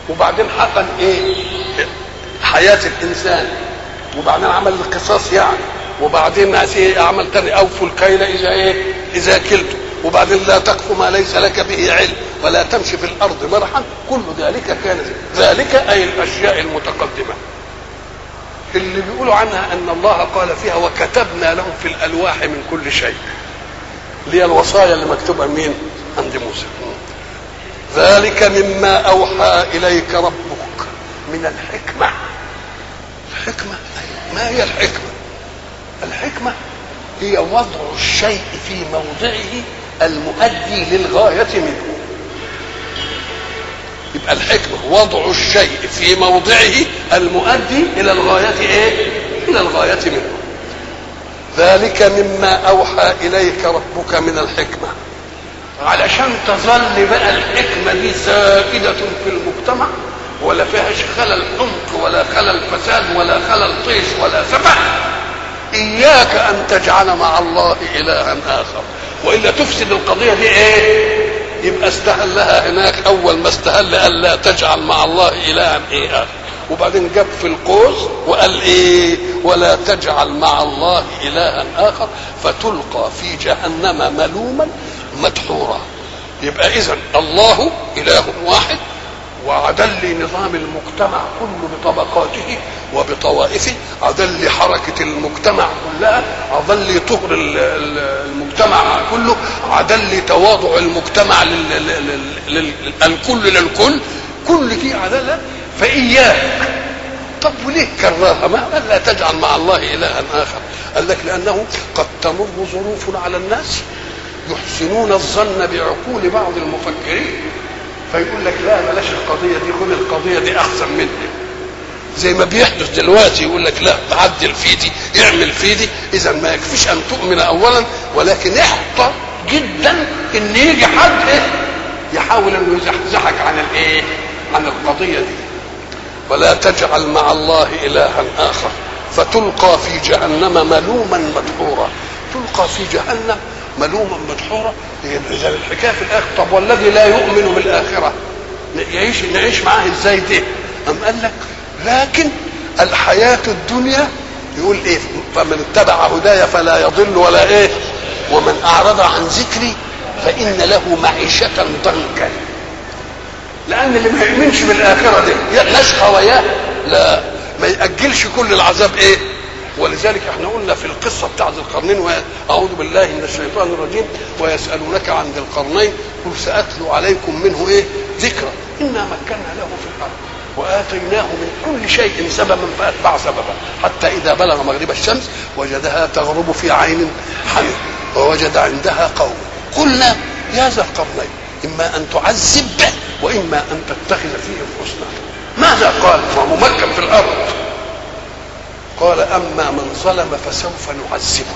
وبعدين حقن ايه حياه الانسان وبعدين عمل القصاص يعني وبعدين ايه عمل تاني اوفوا الكيل اذا ايه اذا كلتم وبعدين لا تقف ما ليس لك به علم ولا تمشي في الارض مرحا كل ذلك كان ذلك اي الاشياء المتقدمه اللي بيقولوا عنها ان الله قال فيها وكتبنا لهم في الالواح من كل شيء اللي هي الوصايا اللي مكتوبه مين عند موسى ذلك مما اوحى اليك ربك من الحكمه الحكمه ما هي الحكمه الحكمه هي وضع الشيء في موضعه المؤدي للغايه منه يبقى الحكمة وضع الشيء في موضعه المؤدي إلى الغاية إيه؟ إلى الغاية منه. ذلك مما أوحى إليك ربك من الحكمة. علشان تظل بقى الحكمة دي سائدة في المجتمع ولا فيهاش خلل عمق ولا خلل فساد ولا خلل طيش ولا سفه إياك أن تجعل مع الله إلها آخر وإلا تفسد القضية دي إيه؟ يبقى استهلها هناك اول ما استهل قال لا تجعل مع الله الها ايه اخر وبعدين جاب في القوس وقال ايه ولا تجعل مع الله الها اخر فتلقى في جهنم ملوما مدحورا يبقى اذا الله اله واحد وعدل نظام المجتمع كله بطبقاته وبطوائفه عدل حركة المجتمع كلها عدل طهر المجتمع كله عدل تواضع المجتمع الكل للكل كل دي عدالة فإياك طب وليه كررها ما قال لا تجعل مع الله إلها آخر قال لك لأنه قد تمر ظروف على الناس يحسنون الظن بعقول بعض المفكرين فيقول لك لا بلاش القضية دي خد القضية دي أحسن مني زي ما بيحدث دلوقتي يقول لك لا عدل في دي اعمل في دي إذا ما يكفيش أن تؤمن أولا ولكن احتر جدا إن يجي حد إيه يحاول إنه يزحزحك عن الإيه؟ عن القضية دي ولا تجعل مع الله إلها آخر فتلقى في جهنم ملوما مدحورا تلقى في جهنم ملوما مدحورا اذا الحكايه في الاخر طب والذي لا يؤمن بالاخره يعيش نعيش معاه ازاي ده؟ أم قال لك لكن الحياه الدنيا يقول ايه فمن اتبع هداي فلا يضل ولا ايه ومن اعرض عن ذكري فان له معيشه ضنكا لان اللي ما يؤمنش بالاخره دي نشقى وياه لا ما ياجلش كل العذاب ايه ولذلك احنا قلنا في القصه بتاع ذي القرنين واعوذ بالله من الشيطان الرجيم ويسالونك عن ذي القرنين قل ساتلو عليكم منه ايه ذكرى انا مكنا له في الارض واتيناه من كل شيء سببا فاتبع سببا حتى اذا بلغ مغرب الشمس وجدها تغرب في عين حميد ووجد عندها قوم قلنا يا ذا القرنين اما ان تعذب واما ان تتخذ فيهم حسنا ماذا قال وهو ممكن في الارض قال اما من ظلم فسوف نعذبه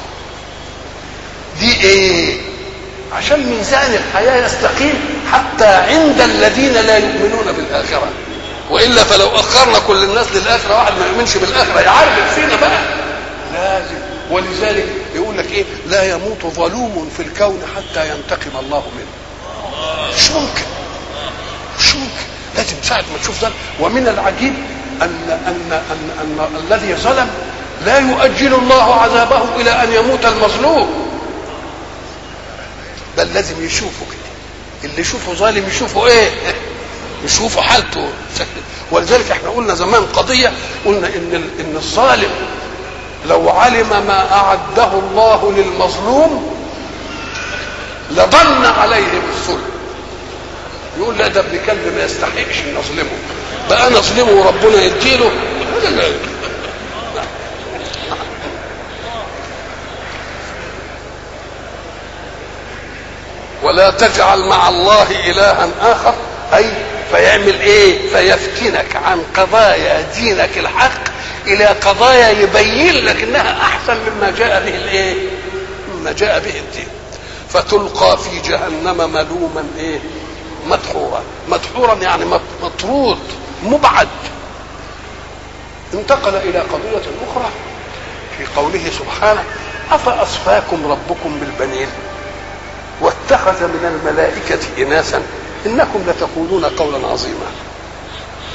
دي ايه عشان ميزان الحياه يستقيم حتى عند الذين لا يؤمنون بالاخره والا فلو اخرنا كل الناس للاخره واحد ما يؤمنش بالاخره يعرف فينا بقى لازم ولذلك يقول لك ايه لا يموت ظلوم في الكون حتى ينتقم الله منه مش ممكن مش ممكن لازم ساعه ما تشوف ظلم ومن العجيب أن أن أن أن الذي ظلم لا يؤجل الله عذابه إلى أن يموت المظلوم بل لازم يشوفه كده اللي يشوفه ظالم يشوفه ايه يشوفه حالته ولذلك احنا قلنا زمان قضيه قلنا ان ان الظالم لو علم ما اعده الله للمظلوم لظن عليه بالظلم يقول لا ده ابن كلب ما يستحقش ان اظلمه بقى انا اظلمه وربنا يديله ولا تجعل مع الله الها اخر اي فيعمل ايه فيفتنك عن قضايا دينك الحق الى قضايا يبين لك انها احسن مما جاء به الايه مما جاء به الدين فتلقى في جهنم ملوما ايه مدحورا مدحورا يعني مطرود مبعد انتقل الى قضيه اخرى في قوله سبحانه افاصفاكم ربكم بالبنين واتخذ من الملائكه اناسا انكم لتقولون قولا عظيما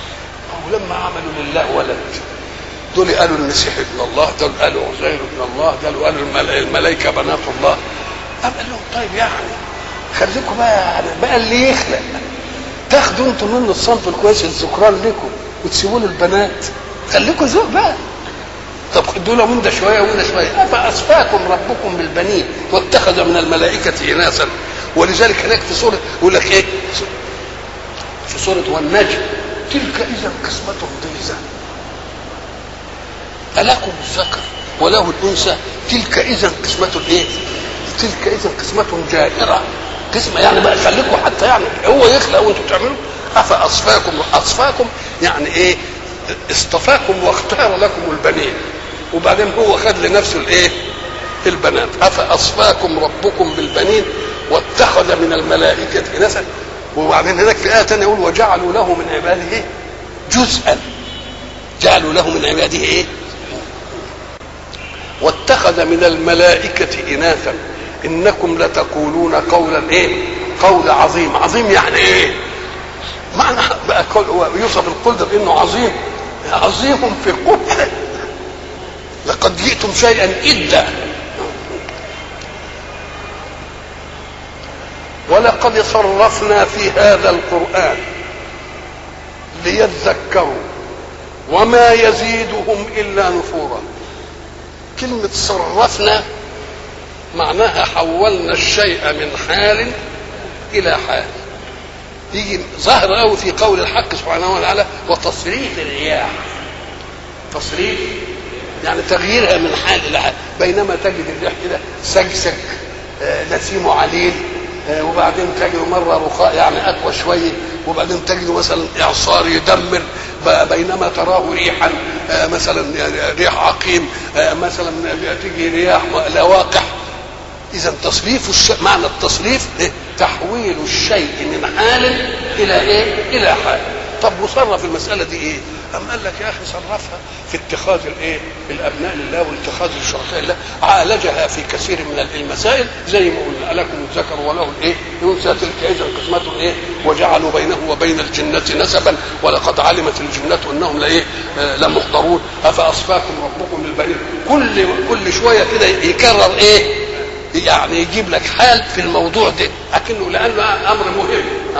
ولما عملوا لله ولد دول قالوا المسيح ابن الله دول قالوا عزير ابن الله دول قالوا الملائكه بنات الله قام قال لهم طيب يعني خليكم بقى يعني بقى اللي يخلق تاخدوا انتوا منه الصنف الكويس الذكران لكم وتسيبوا له البنات خليكم ذوق بقى طب خدوا له من ده شويه ومن ده شويه افاصفاكم ربكم بالبنين واتخذ من الملائكه اناثا ولذلك هناك في سوره يقول لك ايه في سوره والنجم تلك اذا قسمه ضيزى ألكم الذكر وله الأنثى تلك إذا قسمة إيه؟ تلك إذا قسمة جائرة قسمة يعني بقى خليكم حتى يعني هو يخلق وأنتم تعملوا أفأصفاكم أصفاكم يعني إيه؟ اصطفاكم واختار لكم البنين وبعدين هو خد لنفسه الإيه؟ البنات أفأصفاكم ربكم بالبنين واتخذ من الملائكة إناثا وبعدين هناك في آية ثانية يقول وجعلوا له من عباده جزءا جعلوا له من عباده ايه؟ واتخذ من الملائكة إناثا إنكم لتقولون قولا إيه؟ قول عظيم، عظيم يعني إيه؟ معنى بقى يوصف القول ده بأنه عظيم عظيم في قبح لقد جئتم شيئا إدا ولقد صرفنا في هذا القرآن ليذكروا وما يزيدهم إلا نفورا كلمة صرفنا معناها حولنا الشيء من حال إلى حال يجي ظاهر قوي في قول الحق سبحانه وتعالى وتصريف الرياح تصريف يعني تغييرها من حال الى حال بينما تجد الريح كده سجسج آه نسيمه عليل آه وبعدين تجده مره رخاء يعني اقوى شويه وبعدين تجده مثلا اعصار يدمر بينما تراه ريحا آه مثلا ريح عقيم مثلا تيجي رياح لواقح اذا تصريف الشيء معنى التصريف إيه؟ تحويل الشيء من حال الى ايه الى حال طب وصرف المساله دي ايه أم قال لك يا أخي صرفها في اتخاذ الإيه؟ الأبناء لله واتخاذ الشركاء لله عالجها في كثير من المسائل زي ما قلنا لكم الذكر وله الإيه؟ ينسى تلك إذا قسمة إيه؟ وجعلوا بينه وبين الجنة نسبا ولقد علمت الجنة أنهم لإيه؟ آه لمحضرون أفأصفاكم ربكم للبنين كل كل شوية كده يكرر إيه؟ يعني يجيب لك حال في الموضوع ده لكنه لأنه أمر مهم آه.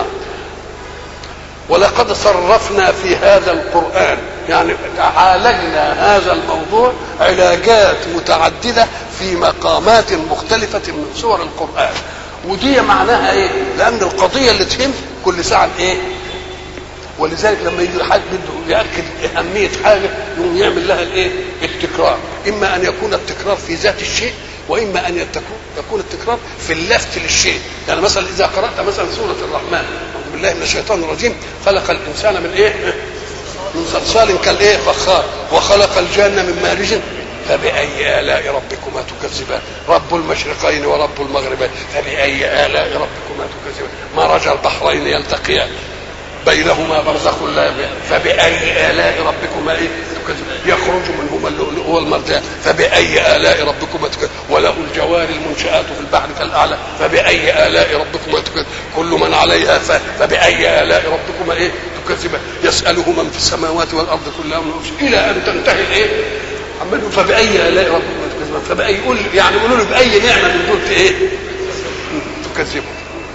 ولقد صرفنا في هذا القرآن يعني عالجنا هذا الموضوع علاجات متعددة في مقامات مختلفة من صور القرآن ودي معناها ايه؟ لأن القضية اللي تهم كل ساعة ايه؟ ولذلك لما يجي حد بده ياكد اهميه حاجه يقوم يعمل لها الايه؟ التكرار، اما ان يكون التكرار في ذات الشيء واما ان يكون التكرار في اللفت للشيء، يعني مثلا اذا قرات مثلا سوره الرحمن اعوذ بالله من الشيطان الرجيم خلق الانسان من ايه؟ من صلصال كالايه؟ فخار وخلق الجنه من مارج فبأي آلاء ربكما تكذبان رب المشرقين ورب المغربين فبأي آلاء ربكما تكذبان مرج البحرين يلتقيان بينهما برزخ لا فبأي آلاء ربكما إيه تكذبان يخرج منهما اللؤلؤ والمرجان فبأي آلاء ربكما تكذبان وله الجوار المنشآت في البحر كالأعلى فبأي آلاء ربكما تكذبان كل من عليها ف... فبأي آلاء ربكما إيه تكذبان يسأله من في السماوات والأرض كل يوم إلى أن تنتهي الإيه عمال فبأي آلاء ربكما تكذبان فبأي يقول يعني يقولوا له بأي نعمة من دول إيه تكذبوا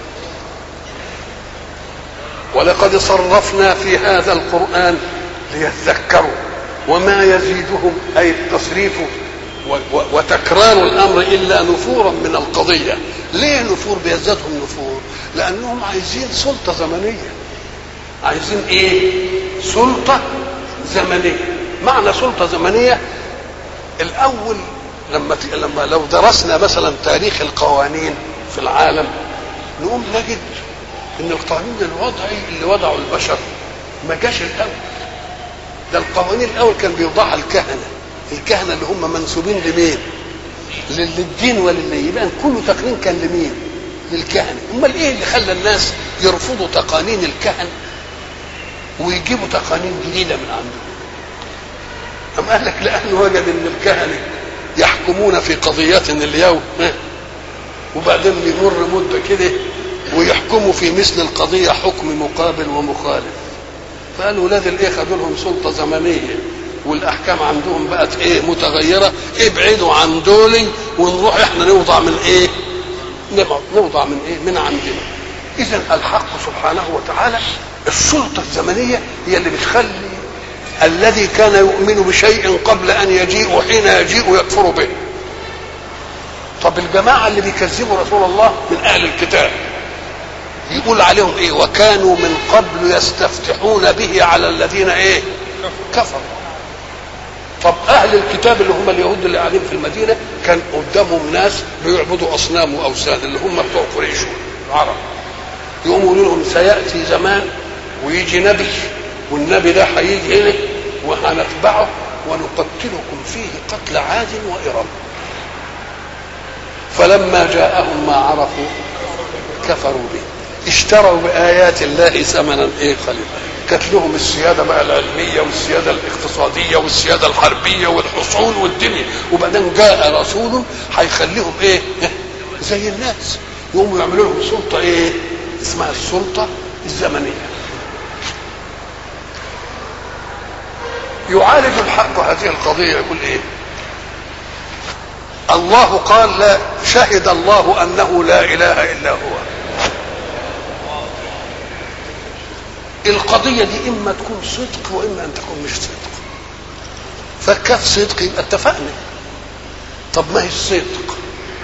ولقد صرفنا في هذا القرآن ليذكروا وما يزيدهم أي التصريف وتكرار الأمر إلا نفورا من القضية ليه نفور بيزدادهم نفور لأنهم عايزين سلطة زمنية عايزين إيه سلطة زمنية معنى سلطة زمنية الأول لما لما لو درسنا مثلا تاريخ القوانين في العالم نقوم نجد ان القانون الوضعي اللي وضعه البشر ما جاش الاول ده القوانين الاول كان بيوضعها الكهنه الكهنه اللي هم منسوبين لمين للدين ولله يبقى كل تقنين كان لمين للكهنه امال ايه اللي خلى الناس يرفضوا تقانين الكهنه ويجيبوا تقانين جديده من عندهم أم قال لك لأنه وجد أن الكهنة يحكمون في قضيات اليوم وبعدين يمر مدة كده ويحكموا في مثل القضية حكم مقابل ومخالف فقالوا ولاد الايه خدوا لهم سلطه زمنيه والاحكام عندهم بقت ايه متغيره ابعدوا عن دولي ونروح احنا نوضع من ايه نوضع من ايه من عندنا اذا الحق سبحانه وتعالى السلطه الزمنيه هي اللي بتخلي الذي كان يؤمن بشيء قبل ان يجيء وحين يجيء يكفر به طب الجماعه اللي بيكذبوا رسول الله من اهل الكتاب يقول عليهم ايه وكانوا من قبل يستفتحون به على الذين ايه كفروا طب اهل الكتاب اللي هم اليهود اللي قاعدين في المدينه كان قدامهم ناس بيعبدوا اصنام واوثان اللي هم بتوع قريش العرب يقوموا يقولوا لهم سياتي زمان ويجي نبي والنبي ده هيجي هنا وهنتبعه ونقتلكم فيه قتل عاد وارم فلما جاءهم ما عرفوا كفروا به اشتروا بآيات الله ثمنا ايه قليلا كانت لهم السيادة بقى العلمية والسيادة الاقتصادية والسيادة الحربية والحصول والدنيا وبعدين جاء رسول هيخليهم ايه زي الناس يقوموا يعملوا لهم سلطة ايه اسمها السلطة الزمنية يعالج الحق هذه القضية يقول ايه الله قال لا شهد الله انه لا اله الا هو القضية دي إما تكون صدق وإما أن تكون مش صدق فكف صدق يبقى اتفقنا طب ما هي الصدق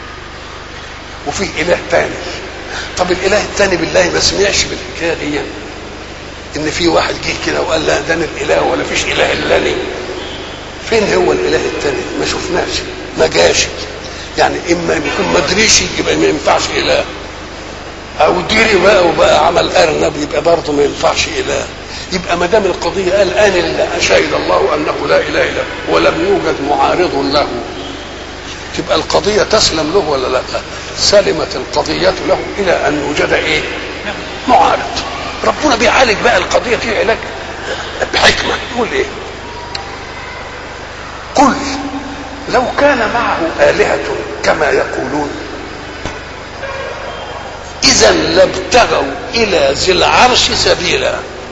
وفيه إله تاني طب الإله التاني بالله ما سمعش بالحكاية دي إن في واحد جه كده وقال لا ده أنا الإله ولا فيش إله إلا أنا فين هو الإله التاني ما شفناش ما جاش يعني إما يكون ما دريش يبقى ما ينفعش إله او ديري بقى وبقى عمل ارنب يبقى برضه ما ينفعش اله يبقى ما دام القضيه قال انا شهد الله انه لا اله الا هو ولم يوجد معارض له تبقى القضيه تسلم له ولا لا سلمت القضيه له الى ان يوجد ايه معارض ربنا بيعالج بقى القضيه في علاج بحكمه يقول ايه قل لو كان معه آلهة كما يقولون إذا لابتغوا إلى ذي العرش سبيلا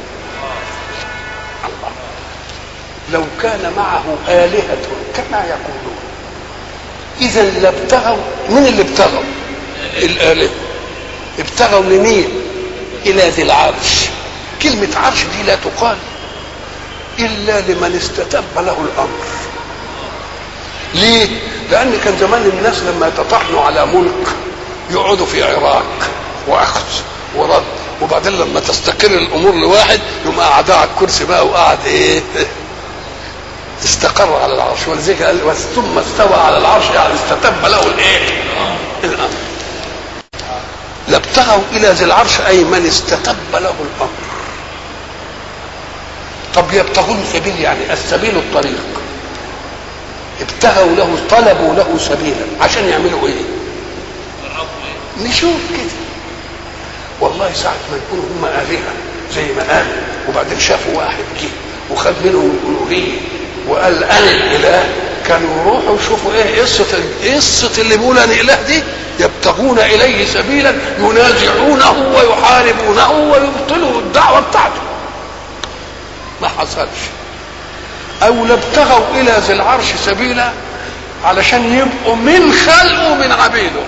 الله لو كان معه آلهة كما يقولون إذا لابتغوا من اللي ابتغوا الآلهة ابتغوا لمين إلى ذي العرش كلمة عرش دي لا تقال إلا لمن استتب له الأمر ليه؟ لأن كان زمان الناس لما يتطحنوا على ملك يقعدوا في عراق واخذ ورد وبعدين لما تستقر الامور لواحد يقوم قعد على الكرسي بقى وقعد ايه استقر على العرش ولذلك قال ثم استوى على العرش يعني استتب له الايه؟ الامر لابتغوا الى ذي العرش اي من استتب له الامر طب يبتغون سبيل يعني السبيل الطريق ابتغوا له طلبوا له سبيلا عشان يعملوا ايه؟ نشوف كده والله ساعة ما يكونوا هم آلهة زي ما قال وبعدين شافوا واحد جه وخد منهم الألوهية وقال أنا الإله كانوا يروحوا يشوفوا إيه قصة قصة اللي بيقول أنا إله دي يبتغون إليه سبيلا ينازعونه ويحاربونه ويبطلوا الدعوة بتاعته ما حصلش أو لابتغوا إلى ذي العرش سبيلا علشان يبقوا من خلقه من عبيده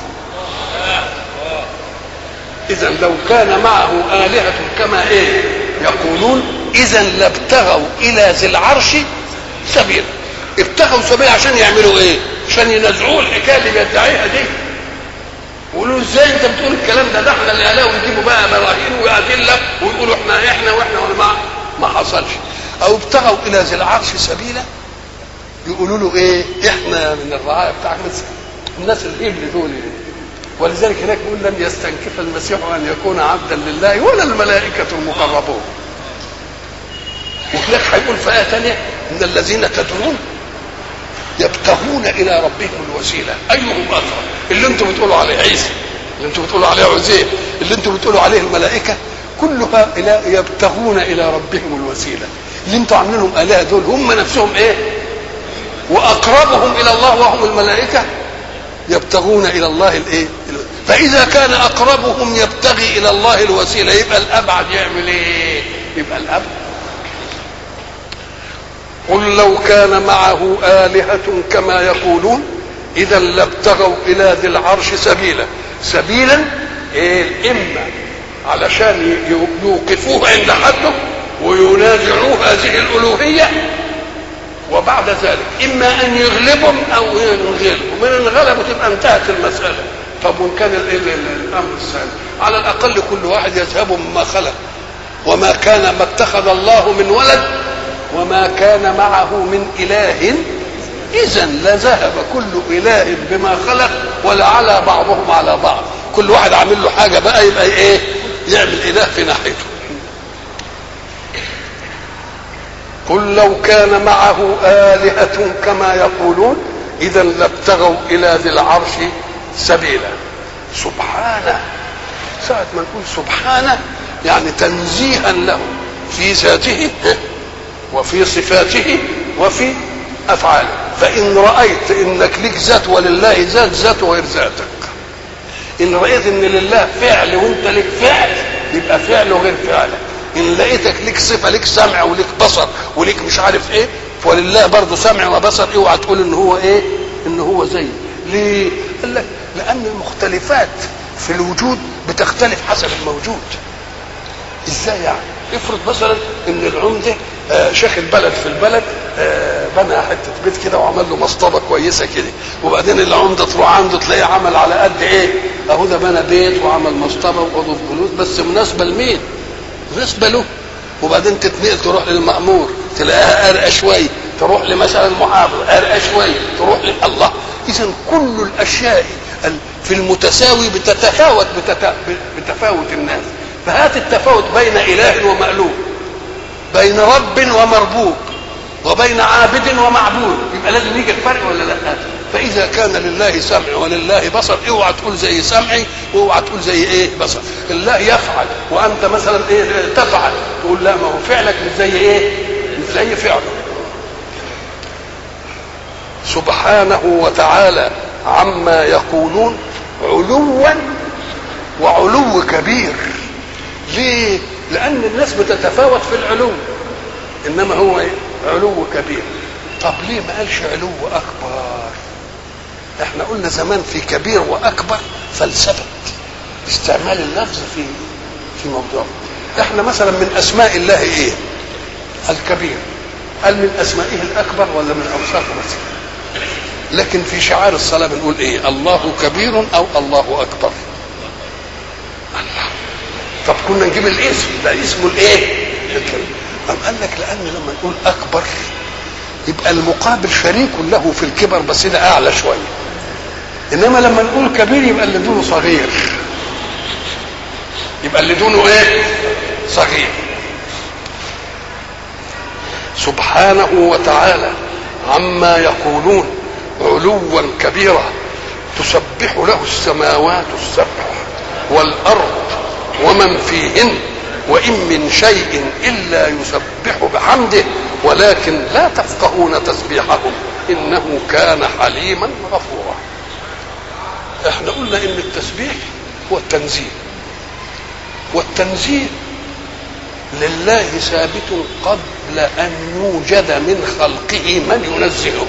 اذا لو كان معه الهه كما ايه يقولون اذا لابتغوا الى ذي العرش سبيلا ابتغوا سبيلا عشان يعملوا ايه عشان ينزعوه الحكايه اللي بيدعيها دي يقولوا ازاي انت بتقول الكلام ده ده احنا اللي قالوا ويجيبوا بقى براهين وادله ويقولوا احنا احنا واحنا ما ما حصلش او ابتغوا الى ذي العرش سبيلا يقولوا له ايه احنا من الرعايه بتاعك الناس الابل دول ولذلك هناك يقول لم يستنكف المسيح ان يكون عبدا لله ولا الملائكه المقربون وهناك هيقول في ايه ثانيه ان الذين تدعون يبتغون الى ربهم الوسيله ايهم اقرب اللي انتم بتقولوا عليه عيسى اللي انتم بتقولوا عليه عزير اللي انتم بتقولوا عليه الملائكه كلها إلى يبتغون الى ربهم الوسيله اللي انتم عاملينهم الهه دول هم نفسهم ايه واقربهم الى الله وهم الملائكه يبتغون الى الله الايه فاذا كان اقربهم يبتغي الى الله الوسيله يبقى الابعد يعمل ايه يبقى الابعد قل لو كان معه آلهة كما يقولون إذا لابتغوا إلى ذي العرش سبيلا سبيلا إيه إما علشان يوقفوه عند حده وينازعوه هذه الألوهية وبعد ذلك إما أن يغلبهم أو ينغلبوا من انغلبوا تبقى انتهت المسألة طب وإن كان الأمر الثاني على الأقل كل واحد يذهب مما خلق وما كان ما اتخذ الله من ولد وما كان معه من إله إذا لذهب كل إله بما خلق ولعلى بعضهم على بعض كل واحد عامل له حاجة بقى يبقى إيه يعمل إله في ناحيته قل لو كان معه آلهة كما يقولون إذا لابتغوا إلى ذي العرش سبيلا سبحانه ساعة ما نقول سبحانه يعني تنزيها له في ذاته وفي صفاته وفي افعاله فان رايت انك لك ذات ولله ذات ذاته غير ذاتك ان رايت ان لله فعل وانت لك فعل يبقى فعله غير فعلك ان لقيتك لك صفه لك سمع ولك بصر ولك مش عارف ايه ولله برضه سمع وبصر اوعى تقول ان هو ايه ان هو زي ليه قال لك لان المختلفات في الوجود بتختلف حسب الموجود ازاي يعني افرض مثلا ان العمده آه شيخ البلد في البلد آه بنى حته بيت كده وعمل له مصطبه كويسه كده وبعدين العمده تروح عنده تلاقيه عمل على قد ايه اهو ده بنى بيت وعمل مصطبه واوضه جلوس بس مناسبه لمين؟ مناسبه له وبعدين تتنقل تروح للمأمور تلاقيها أرقى شوية تروح لمثلا المحافظ أرقى شوية تروح الله إذا كل الأشياء في المتساوي بتتفاوت بتفاوت الناس فهات التفاوت بين إله ومألوف بين رب ومربوب وبين عابد ومعبود يبقى لازم يجي الفرق ولا لا فاذا كان لله سمع ولله بصر اوعى تقول زي سمعي واوعى تقول زي ايه بصر الله يفعل وانت مثلا ايه تفعل تقول لا ما هو فعلك مش زي ايه مش زي فعله سبحانه وتعالى عما يقولون علوا وعلو كبير ليه لان الناس بتتفاوت في العلو انما هو ايه علو كبير طب ليه ما قالش علو اكبر احنا قلنا زمان في كبير واكبر فلسفه استعمال اللفظ في في موضوع احنا مثلا من اسماء الله ايه الكبير هل من اسمائه الاكبر ولا من اوصافه مثلا لكن في شعار الصلاه بنقول ايه الله كبير او الله اكبر الله طب كنا نجيب الاسم ده اسمه الايه أم قال لك لأن لما نقول أكبر يبقى المقابل شريك له في الكبر بس ده أعلى شوية إنما لما نقول كبير يبقى اللي دونه صغير يبقى اللي دونه إيه؟ صغير سبحانه وتعالى عما يقولون علوا كبيرا تسبح له السماوات السبع والأرض ومن فيهن وإن من شيء إلا يسبح بحمده ولكن لا تفقهون تسبيحهم إنه كان حليما غفورا احنا قلنا ان التسبيح هو التنزيه والتنزيه لله ثابت قبل ان يوجد من خلقه من ينزهه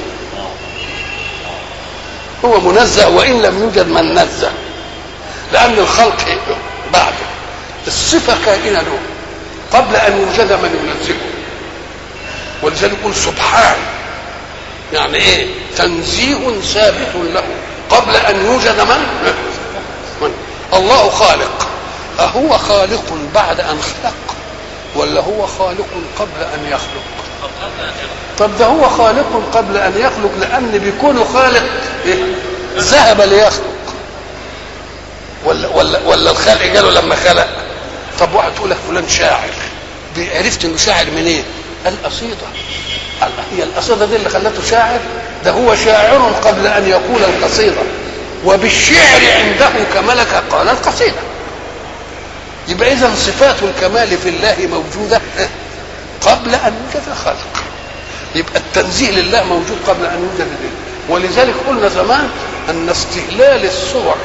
هو منزه وان لم يوجد من نزه لان الخلق بعده الصفة كائنة له قبل أن يوجد من ينزهه ولذلك يقول سبحان يعني إيه تنزيه ثابت له قبل أن يوجد من, من؟ الله خالق أهو خالق بعد أن خلق ولا هو خالق قبل أن يخلق طب ده هو خالق قبل أن يخلق لأن بيكون خالق إيه؟ ذهب ليخلق ولا ولا ولا الخلق قالوا لما خلق طب واحد تقول لك فلان شاعر عرفت انه شاعر منين؟ إيه؟ القصيده هي القصيده دي اللي خلته شاعر ده هو شاعر قبل ان يقول القصيده وبالشعر عنده كملك قال القصيده يبقى اذا صفات الكمال في الله موجوده قبل ان يوجد خلق يبقى التنزيه لله موجود قبل ان يوجد الله ولذلك قلنا زمان ان استهلال الصور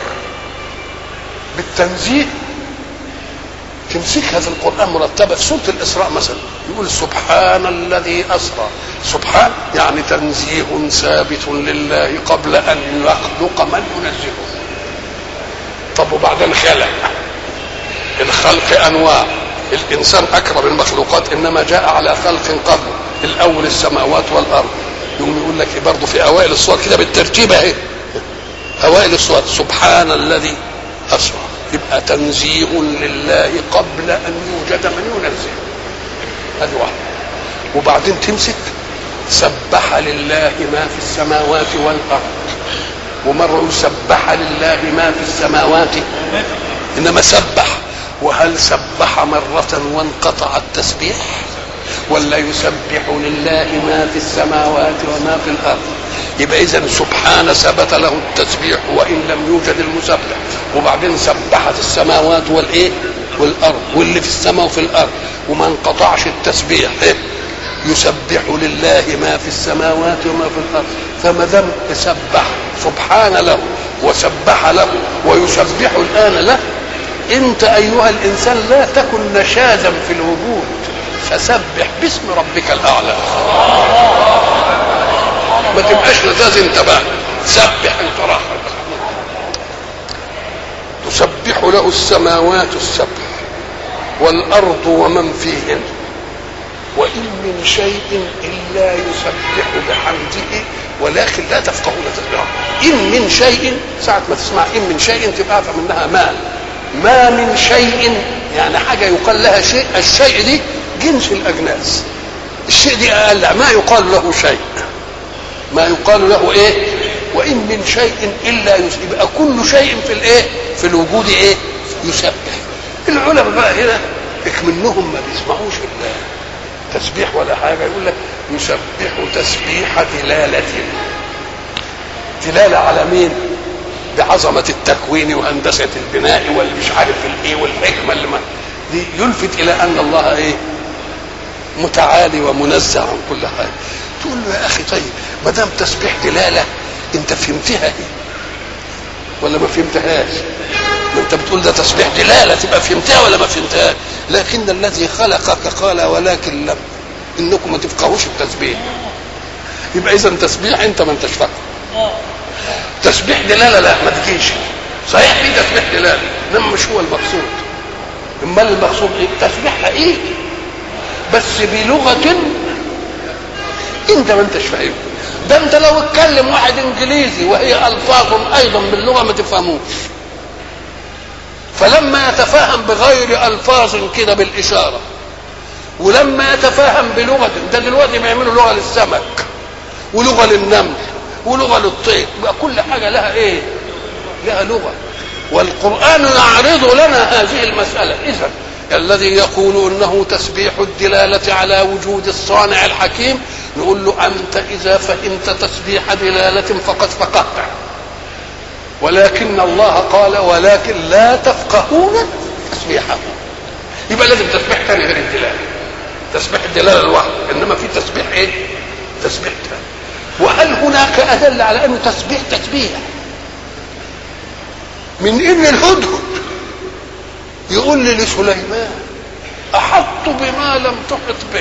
بالتنزيه تمسكها في القرآن مرتبة في سورة الإسراء مثلا يقول سبحان الذي أسرى سبحان يعني تنزيه ثابت لله قبل أن يخلق من ينزهه طب وبعدين خلق الخلق أنواع الإنسان أكرم المخلوقات إنما جاء على خلق قبله الأول السماوات والأرض يقوم يقول لك برضه في أوائل الصور كده بالترتيب أهي أوائل الصور سبحان الذي أسرى يبقى تنزيه لله قبل أن يوجد من ينزه هذه واحدة وبعدين تمسك سبح لله ما في السماوات والأرض ومرة يقول سبح لله ما في السماوات إنما سبح وهل سبح مرة وانقطع التسبيح ولا يسبح لله ما في السماوات وما في الأرض يبقى إذا سبحان ثبت له التسبيح وإن لم يوجد المسبح وبعدين سبحت السماوات والإيه والأرض واللي في السماء وفي الأرض وما انقطعش التسبيح إيه؟ يسبح لله ما في السماوات وما في الارض فما دام سبح سبحان له وسبح له ويسبح الان له انت ايها الانسان لا تكن نشازا في الوجود فسبح باسم ربك الاعلى ما تبقاش نشاز انت بقى سبح انت راحت تسبح له السماوات السبع والارض ومن فيهن وإن من شيء إلا يسبح بحمده ولكن لا تفقهون تسبيحه إن من شيء ساعة ما تسمع إن من شيء تبقى أعرف منها ما ما من شيء يعني حاجة يقال لها شيء الشيء دي جنس الأجناس الشيء دي أقل ما يقال له شيء ما يقال له إيه وإن من شيء إلا يسبح يبقى كل شيء في الإيه في الوجود إيه يسبح العلماء بقى هنا منهم ما بيسمعوش الله تسبيح ولا حاجه يقول لك يسبح تسبيح دلاله دلاله على مين بعظمه التكوين وهندسه البناء والمش عارف الايه والحكمه اللي ما دي يلفت الى ان الله ايه متعالي ومنزه عن كل حاجه تقول له يا اخي طيب ما دام تسبيح دلاله انت فهمتها ايه ولا ما فهمتهاش ما انت بتقول ده تسبيح دلاله تبقى فهمتها ولا ما فهمتهاش لكن الذي خلقك قال ولكن لم انكم ما تفقهوش التسبيح يبقى اذا تسبيح انت ما انتش فاهم تسبيح دلاله لا ما تجيش صحيح في تسبيح دلاله انما مش هو المقصود امال المقصود ايه تسبيح حقيقي بس بلغه انت ما انتش فاهم ده انت لو اتكلم واحد انجليزي وهي الفاظ ايضا باللغه ما تفهموش فلما يتفاهم بغير الفاظ كده بالاشاره ولما يتفاهم بلغه ده دلوقتي بيعملوا لغه للسمك ولغه للنمل ولغه للطير يبقى كل حاجه لها ايه؟ لها لغه والقران يعرض لنا هذه المساله اذا الذي يقول انه تسبيح الدلاله على وجود الصانع الحكيم نقول له انت اذا فهمت تسبيح دلاله فقد فقهت ولكن الله قال ولكن لا تفقهون تسبيحه يبقى لازم تسبيح ثاني غير الدلاله تسبيح الدلاله لوحده انما في تسبيح ايه تسبيح ثاني وهل هناك ادله على انه تسبيح تسبيح من ان الهدهد يقول لي لسليمان احط بما لم تحط به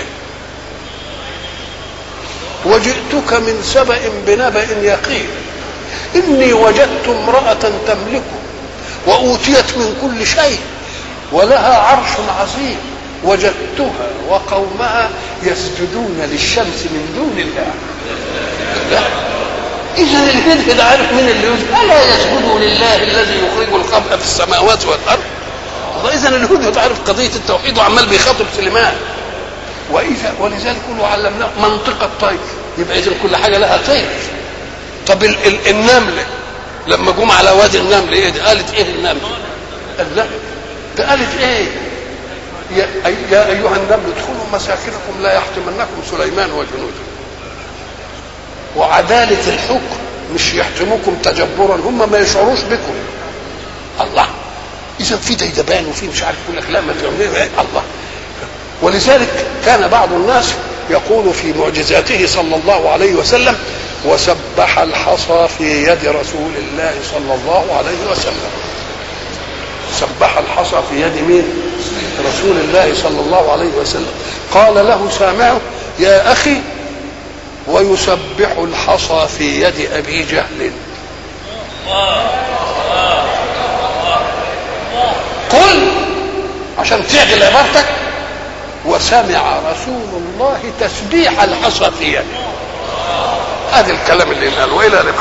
وجئتك من سبأ بنبأ يقين إني وجدت امرأة تملكه وأوتيت من كل شيء ولها عرش عظيم وجدتها وقومها يسجدون للشمس من دون الله لا إذا الهدهد عارف من اللي يسجد ألا يسجدوا لله الذي يخرج الخبأ في السماوات والأرض الله إذا الهدهد عارف قضية التوحيد وعمال بيخاطب سليمان وإذا ولذلك يقولوا علمناه منطق الطير يبقى إذا كل حاجة لها طير طب ال ال النملة لما جم على وادي النمل ايه دي قالت ايه النمل قال لا ده قالت ايه يا, يا ايها النمل ادخلوا مساكنكم لا يحطمنكم سليمان وجنوده وعدالة الحكم مش يحتموكم تجبرا هم ما يشعروش بكم الله اذا في ديدبان وفي مش عارف يقول لك لا ما تعملوا ايه الله ولذلك كان بعض الناس يقول في معجزاته صلى الله عليه وسلم وسبح الحصى في يد رسول الله صلى الله عليه وسلم سبح الحصى في يد مين رسول الله صلى الله عليه وسلم قال له سامعه يا اخي ويسبح الحصى في يد ابي جهل قل عشان تعدل عبارتك وسمع رسول الله تسبيح الحصى في يده هذا الكلام اللي قال والى لقاء